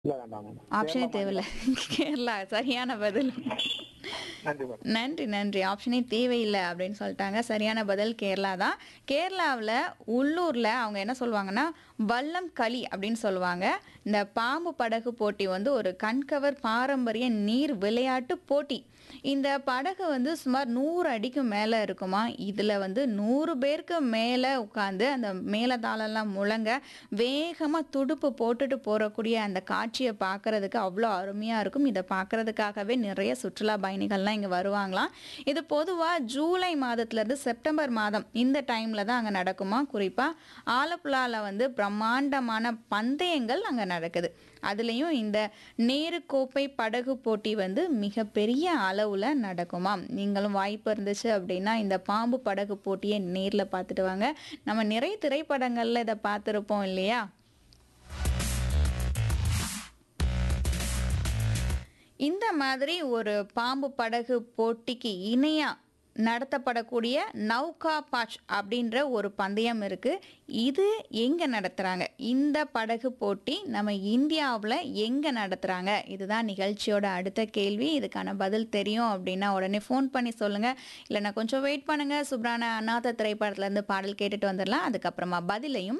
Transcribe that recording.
இல்ல வேண்டாம் ஆப்ஷனே தேவையில்ல கேரளா சரியான பதில் நன்றி மேடம் நன்றி நன்றி ஆப்ஷனே தேவையில்லை அப்படின்னு சொல்லிட்டாங்க சரியான பதில் கேரளா தான் கேரளாவில் உள்ளூரில் அவங்க என்ன சொல்லுவாங்கன்னா வல்லம் களி அப்படின்னு சொல்லுவாங்க இந்த பாம்பு படகு போட்டி வந்து ஒரு கண்கவர் பாரம்பரிய நீர் விளையாட்டு போட்டி இந்த படகு வந்து சுமார் நூறு அடிக்கு மேலே இருக்குமா இதில் வந்து நூறு பேருக்கு மேலே உட்காந்து அந்த மேலதாளெல்லாம் முழங்க வேகமாக துடுப்பு போட்டுட்டு போகக்கூடிய அந்த காட்சியை பார்க்கறதுக்கு அவ்வளோ அருமையாக இருக்கும் இதை பார்க்கறதுக்காகவே நிறைய சுற்றுலா பயணிகள்லாம் இங்கே வருவாங்களாம் இது பொதுவாக ஜூலை மாதத்துலேருந்து செப்டம்பர் மாதம் இந்த டைமில் தான் அங்கே நடக்குமா குறிப்பாக ஆலப்புழாவில் வந்து பிரம்மாண்டமான பந்தயங்கள் அங்கே நடக்குது அதுலேயும் இந்த நேருக்கோப்பை படகு போட்டி வந்து மிகப்பெரிய அளவில் நடக்குமாம் நீங்களும் வாய்ப்பு இருந்துச்சு அப்படின்னா இந்த பாம்பு படகு போட்டியை நேரில் பார்த்துட்டு வாங்க நம்ம நிறைய திரைப்படங்களில் இதை பார்த்துருப்போம் இல்லையா இந்த மாதிரி ஒரு பாம்பு படகு போட்டிக்கு இணையாக நடத்தப்படக்கூடிய நௌகா பாச் அப்படின்ற ஒரு பந்தயம் இருக்குது இது எங்கே நடத்துகிறாங்க இந்த படகு போட்டி நம்ம இந்தியாவில் எங்கே நடத்துகிறாங்க இதுதான் நிகழ்ச்சியோட அடுத்த கேள்வி இதுக்கான பதில் தெரியும் அப்படின்னா உடனே ஃபோன் பண்ணி சொல்லுங்கள் இல்லைன்னா கொஞ்சம் வெயிட் பண்ணுங்கள் சுப்ரான அநாத திரைப்படத்துலேருந்து பாடல் கேட்டுட்டு வந்துடலாம் அதுக்கப்புறமா பதிலையும்